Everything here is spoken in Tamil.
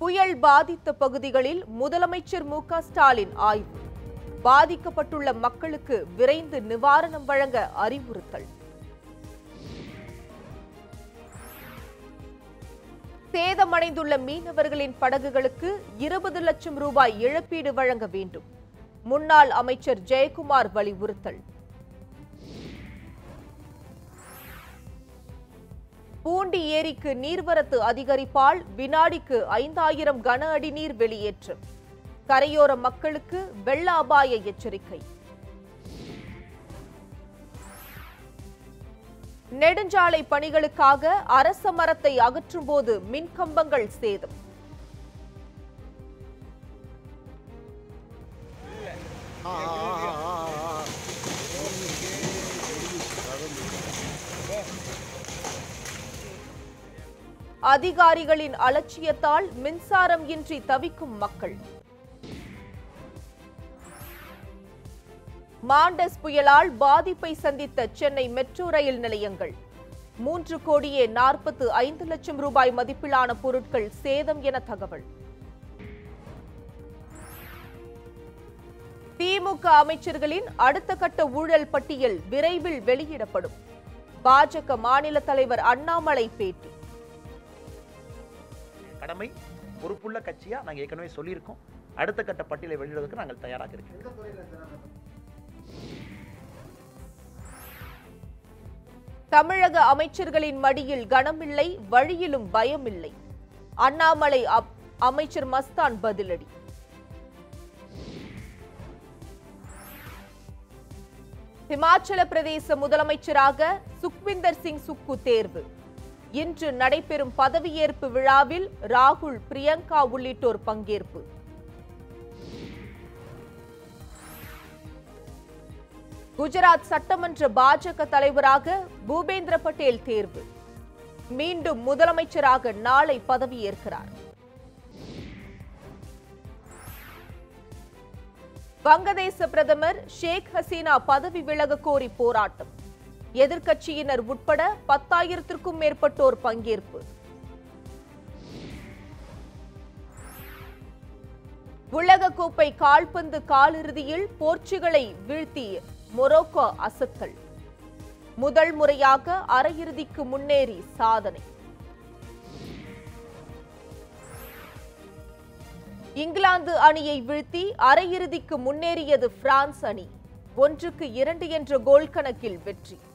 புயல் பாதித்த பகுதிகளில் முதலமைச்சர் மு க ஸ்டாலின் ஆய்வு பாதிக்கப்பட்டுள்ள மக்களுக்கு விரைந்து நிவாரணம் வழங்க அறிவுறுத்தல் சேதமடைந்துள்ள மீனவர்களின் படகுகளுக்கு இருபது லட்சம் ரூபாய் இழப்பீடு வழங்க வேண்டும் முன்னாள் அமைச்சர் ஜெயக்குமார் வலியுறுத்தல் பூண்டி ஏரிக்கு நீர்வரத்து அதிகரிப்பால் வினாடிக்கு ஐந்தாயிரம் கன அடி நீர் வெளியேற்றம் கரையோர மக்களுக்கு வெள்ள அபாய எச்சரிக்கை நெடுஞ்சாலை பணிகளுக்காக அரச மரத்தை அகற்றும் போது மின்கம்பங்கள் சேதம் அதிகாரிகளின் அலட்சியத்தால் மின்சாரம் இன்றி தவிக்கும் மக்கள் மாண்டஸ் புயலால் பாதிப்பை சந்தித்த சென்னை மெட்ரோ ரயில் நிலையங்கள் மூன்று கோடியே நாற்பத்து ஐந்து லட்சம் ரூபாய் மதிப்பிலான பொருட்கள் சேதம் என தகவல் திமுக அமைச்சர்களின் அடுத்த கட்ட ஊழல் பட்டியல் விரைவில் வெளியிடப்படும் பாஜக மாநில தலைவர் அண்ணாமலை பேட்டி கடமை பொறுப்புள்ள கட்சியா நாங்க ஏற்கனவே சொல்லியிருக்கோம் அடுத்த கட்ட பட்டியலை வெளியிடுவதற்கு நாங்கள் தயாராக இருக்கிறோம் தமிழக அமைச்சர்களின் மடியில் கனமில்லை வழியிலும் பயமில்லை அண்ணாமலை அப்- அமைச்சர் மஸ்தான் பதிலடி இமாச்சல பிரதேச முதலமைச்சராக சுக்விந்தர் சிங் சுக்கு தேர்வு இன்று நடைபெறும் பதவியேற்பு விழாவில் ராகுல் பிரியங்கா உள்ளிட்டோர் பங்கேற்பு குஜராத் சட்டமன்ற பாஜக தலைவராக பூபேந்திர பட்டேல் தேர்வு மீண்டும் முதலமைச்சராக நாளை பதவியேற்கிறார் வங்கதேச பிரதமர் ஷேக் ஹசீனா பதவி விலக கோரி போராட்டம் எதிர்க்கட்சியினர் உட்பட பத்தாயிரத்திற்கும் மேற்பட்டோர் பங்கேற்பு உலகக்கோப்பை கால்பந்து காலிறுதியில் போர்ச்சுகலை வீழ்த்தி மொரோக்கோ அசத்தல் முதல் முறையாக அரையிறுதிக்கு முன்னேறி சாதனை இங்கிலாந்து அணியை வீழ்த்தி அரையிறுதிக்கு முன்னேறியது பிரான்ஸ் அணி ஒன்றுக்கு இரண்டு என்ற கோல் கணக்கில் வெற்றி